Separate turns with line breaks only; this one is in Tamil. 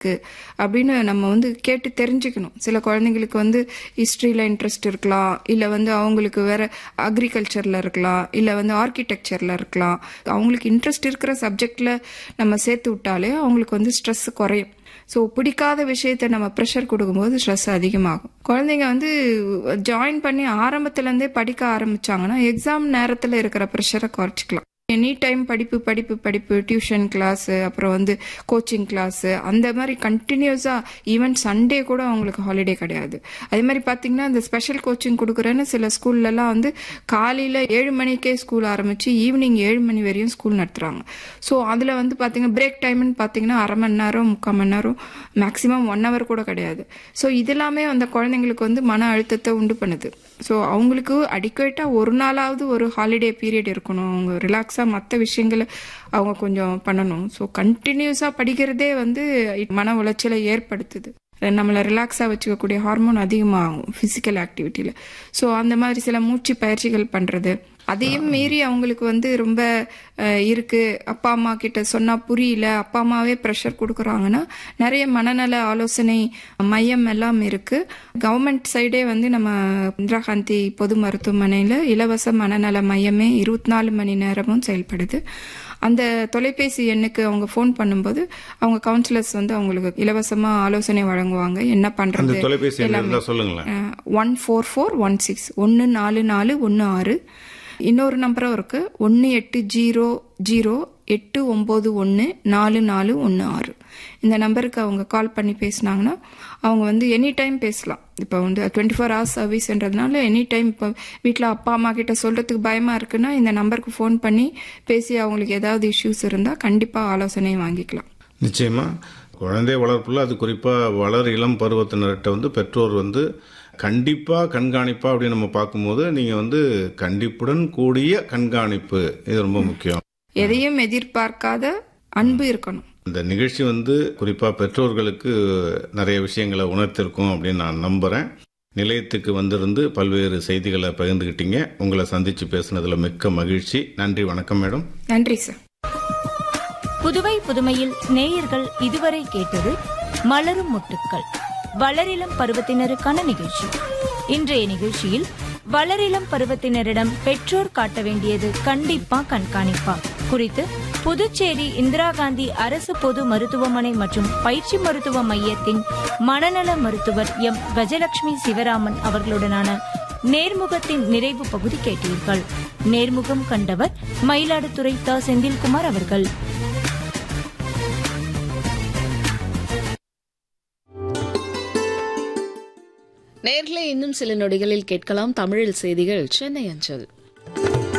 இருக்கு அப்படின்னு நம்ம வந்து கேட்டு தெரிஞ்சுக்கணும் சில குழந்தைங்களுக்கு வந்து ஹிஸ்ட்ரியில் இன்ட்ரெஸ்ட் இருக்கலாம் இல்லை வந்து அவங்களுக்கு வேற அக்ரிகல்ச்சரில் இருக்கலாம் இல்லை வந்து ஆர்கிடெக்சரில் இருக்கலாம் அவங்களுக்கு இன்ட்ரெஸ்ட் இருக்கிற சப்ஜெக்டில் நம்ம சேர்த்து விட்டாலே அவங்களுக்கு வந்து ஸ்ட்ரெஸ் குறையும் ஸோ பிடிக்காத விஷயத்த நம்ம ப்ரெஷர் கொடுக்கும்போது ஸ்ட்ரெஸ் அதிகமாகும் குழந்தைங்க வந்து ஜாயின் பண்ணி ஆரம்பத்துலேருந்தே படிக்க ஆரம்பிச்சாங்கன்னா எக்ஸாம் நேரத்தில் இருக்கிற ப்ரெஷரை குறைச்சிக்கலாம் எனி டைம் படிப்பு படிப்பு படிப்பு டியூஷன் கிளாஸ் அப்புறம் வந்து கோச்சிங் கிளாஸ் அந்த மாதிரி கண்டினியூஸா ஈவன் சண்டே கூட அவங்களுக்கு ஹாலிடே கிடையாது அதே மாதிரி பாத்தீங்கன்னா இந்த ஸ்பெஷல் கோச்சிங் கொடுக்குறேன்னு சில ஸ்கூல்லலாம் வந்து காலையில ஏழு மணிக்கே ஸ்கூல் ஆரம்பிச்சு ஈவினிங் ஏழு மணி வரையும் ஸ்கூல் நடத்துறாங்க ஸோ அதுல வந்து பாத்தீங்கன்னா பிரேக் டைம்னு பாத்தீங்கன்னா அரை மணி நேரம் முக்கால் மணி நேரம் மேக்சிமம் ஒன் ஹவர் கூட கிடையாது ஸோ இதெல்லாமே அந்த குழந்தைங்களுக்கு வந்து மன அழுத்தத்தை உண்டு பண்ணுது ஸோ அவங்களுக்கு அடிக்குவேட்டா ஒரு நாளாவது ஒரு ஹாலிடே பீரியட் இருக்கணும் அவங்க ரிலாக்ஸா மற்ற விஷயங்களை அவங்க கொஞ்சம் பண்ணணும் ஸோ கண்டினியூஸா படிக்கிறதே வந்து மன உளைச்சலை ஏற்படுத்துது நம்மளை ரிலாக்ஸாக வச்சுக்கக்கூடிய ஹார்மோன் அதிகமாகும் ஃபிசிக்கல் ஆக்டிவிட்டியில் ஸோ அந்த மாதிரி சில மூச்சு பயிற்சிகள் பண்ணுறது அதையும் மீறி அவங்களுக்கு வந்து ரொம்ப அஹ், இருக்கு அப்பா அம்மா கிட்ட சொன்னா புரியல அப்பா அம்மாவே ப்ரெஷர் கொடுக்குறாங்கன்னா நிறைய மனநல ஆலோசனை மையம் எல்லாம் இருக்கு கவர்மெண்ட் சைடே வந்து நம்ம இந்திரா காந்தி பொது மருத்துவமனையில இலவச மனநல மையமே இருபத்தி நாலு மணி நேரமும் செயல்படுது அந்த தொலைபேசி எண்ணுக்கு அவங்க ஃபோன் பண்ணும்போது அவங்க கவுன்சிலர்ஸ் வந்து அவங்களுக்கு இலவசமா ஆலோசனை வழங்குவாங்க என்ன
அந்த
பண்றது
தொலைபேசி எண் இருந்தா சொல்லுங்களேன்
one four four one six ஒன்று நாலு நாலு ஒன்று ஆறு இன்னொரு நம்பரும் இருக்கு ஒன்று எட்டு ஜீரோ ஜீரோ எட்டு ஒம்பது ஒன்று நாலு நாலு ஒன்று ஆறு இந்த நம்பருக்கு அவங்க கால் பண்ணி பேசுனாங்கன்னா அவங்க வந்து எனி டைம் பேசலாம் இப்போ வந்து டுவெண்ட்டி ஃபோர் ஹவர்ஸ் சர்வீஸ்ன்றதுனால எனி டைம் இப்போ வீட்டில் அப்பா அம்மா கிட்ட சொல்றதுக்கு பயமா இருக்குன்னா இந்த நம்பருக்கு ஃபோன் பண்ணி பேசி அவங்களுக்கு ஏதாவது இஷ்யூஸ் இருந்தால் கண்டிப்பாக ஆலோசனை வாங்கிக்கலாம்
நிச்சயமா குழந்தை வளர்ப்புல அது குறிப்பா வளர் இளம் பருவத்தினர்கிட்ட வந்து பெற்றோர் வந்து கண்டிப்பா கண்காணிப்பா அப்படின்னு நம்ம பார்க்கும்போது நீங்க வந்து கண்டிப்புடன் கூடிய கண்காணிப்பு இது ரொம்ப முக்கியம்
எதையும் எதிர்பார்க்காத அன்பு இருக்கணும்
இந்த நிகழ்ச்சி வந்து குறிப்பா பெற்றோர்களுக்கு நிறைய விஷயங்களை உணர்த்திருக்கும் அப்படின்னு நான் நம்புறேன் நிலையத்துக்கு வந்திருந்து பல்வேறு செய்திகளை பகிர்ந்துக்கிட்டீங்க உங்களை சந்திச்சு பேசுனதுல மிக்க மகிழ்ச்சி நன்றி வணக்கம் மேடம்
நன்றி சார்
புதுவை புதுமையில் நேயர்கள் இதுவரை கேட்டது மலரும் முட்டுக்கள் வளரிளம் பருவத்தினருக்கான நிகழ்ச்சி இன்றைய நிகழ்ச்சியில் வளரிளம் பருவத்தினரிடம் பெற்றோர் காட்ட வேண்டியது கண்டிப்பா கண்காணிப்பா குறித்து புதுச்சேரி இந்திரா காந்தி அரசு பொது மருத்துவமனை மற்றும் பயிற்சி மருத்துவ மையத்தின் மனநல மருத்துவர் எம் கஜலட்சுமி சிவராமன் அவர்களுடனான நேர்முகத்தின் நிறைவு பகுதி கேட்டீர்கள் நேர்முகம் கண்டவர் மயிலாடுதுறை த செந்தில்குமார் அவர்கள்
நேர்களே இன்னும் சில நொடிகளில் கேட்கலாம் தமிழில் செய்திகள் சென்னை அஞ்சல்